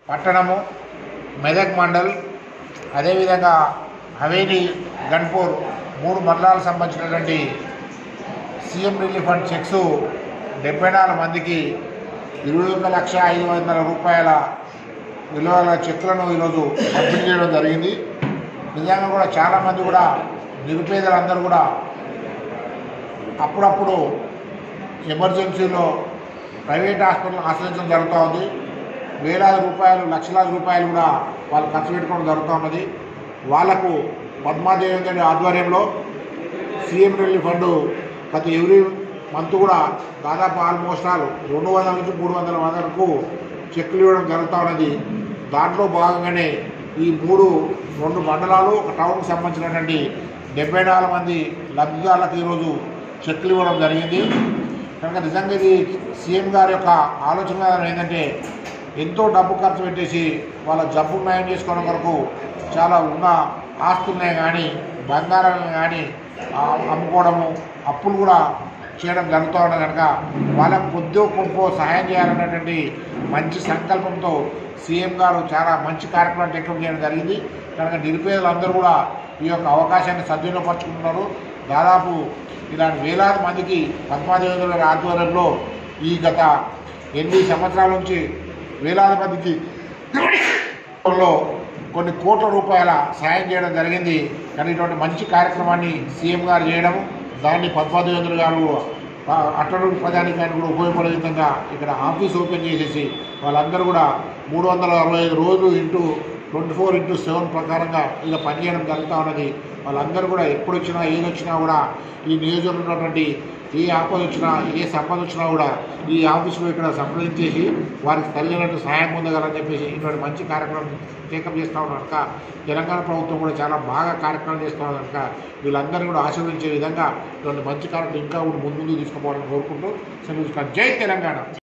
పట్టణము మెదక్ మండల్ అదేవిధంగా హవేలీ గన్పూర్ మూడు మండలాలకు సంబంధించినటువంటి సీఎం రిలీఫ్ ఫండ్ చెక్స్ డెబ్బై నాలుగు మందికి ఇరవై ఒక లక్ష ఐదు వందల రూపాయల విలువల చెక్కులను ఈరోజు పంపిణీ చేయడం జరిగింది నిజంగా కూడా చాలామంది కూడా నిరుపేదలందరూ కూడా అప్పుడప్పుడు ఎమర్జెన్సీలో ప్రైవేట్ హాస్పిటల్ ఆశ్రయించడం జరుగుతూ ఉంది వేలాది రూపాయలు లక్షలాది రూపాయలు కూడా వాళ్ళు ఖర్చు పెట్టుకోవడం జరుగుతూ ఉన్నది వాళ్లకు పద్మాదేవి గారి ఆధ్వర్యంలో సీఎం రిలీఫ్ ఫండ్ ప్రతి ఎవ్రీ మంత్ కూడా దాదాపు ఆల్మోస్ట్ ఆల్ రెండు వందల నుంచి మూడు వందల వరకు చెక్కులు ఇవ్వడం జరుగుతూ ఉన్నది దాంట్లో భాగంగానే ఈ మూడు రెండు మండలాలు ఒక టౌన్కి సంబంధించినటువంటి డెబ్బై నాలుగు మంది లబ్ధిదారులకు ఈరోజు చెక్కులు ఇవ్వడం జరిగింది కనుక నిజంగా ఇది సీఎం గారి యొక్క ఆలోచన విధానం ఏంటంటే ఎంతో డబ్బు ఖర్చు పెట్టేసి వాళ్ళ జబ్బు నయం చేసుకోవడం వరకు చాలా ఉన్న ఆస్తులనే కానీ బంగారాలను కానీ అమ్ముకోవడము అప్పులు కూడా చేయడం జరుగుతూ ఉన్నది కనుక వాళ్ళకు కొద్దో కొంపో సహాయం చేయాలన్నటువంటి మంచి సంకల్పంతో సీఎం గారు చాలా మంచి కార్యక్రమాలు టెక్నం చేయడం జరిగింది కనుక నిరుపేదలందరూ కూడా ఈ యొక్క అవకాశాన్ని సద్వినియోగపరుచుకుంటున్నారు దాదాపు ఇలాంటి వేలాది మందికి పద్మాదేవి గారి ఆధ్వర్యంలో ఈ గత ఎనిమిది సంవత్సరాల నుంచి వేలాది మందికి లో కొన్ని కోట్ల రూపాయల సాయం చేయడం జరిగింది కానీ ఇటువంటి మంచి కార్యక్రమాన్ని సీఎం గారు చేయడం దాన్ని పద్మాదేవేంద్ర గారు ఆ, అట్టడుగు ప్రజానికానికి కూడా ఉపయోగపడే విధంగా ఇక్కడ ఆఫీస్ ఓపెన్ చేసేసి వాళ్ళందరూ కూడా మూడు వందల అరవై ఐదు రోజులు into twenty four into seven ప్రకారంగా ఇలా పనిచేయడం జరుగుతూ ఉన్నది వాళ్ళందరూ కూడా ఎప్పుడు వచ్చినా ఏది వచ్చినా కూడా ఈ నియోజకవర్గంలో ఉన్నటువంటి ఏ ఆపద వచ్చినా ఏ సంపద వచ్చినా కూడా ఈ ఆఫీసులో ఇక్కడ సంప్రదించేసి వారికి తగినట్టు సహాయం పొందగలని చెప్పేసి ఇటువంటి మంచి కార్యక్రమం టేకప్ చేస్తూ ఉన్నారు కనుక తెలంగాణ ప్రభుత్వం కూడా చాలా బాగా కార్యక్రమం చేస్తూ ఉన్నారు కనుక వీళ్ళందరినీ కూడా ఆశీర్వదించే విధంగా ఇటువంటి మంచి కార్యక్రమం ఇంకా కూడా ముందు ముందు తీసుకుపోవాలని కోరుకుంటూ సెలవు తీసుకుంటాను. జై తెలంగాణ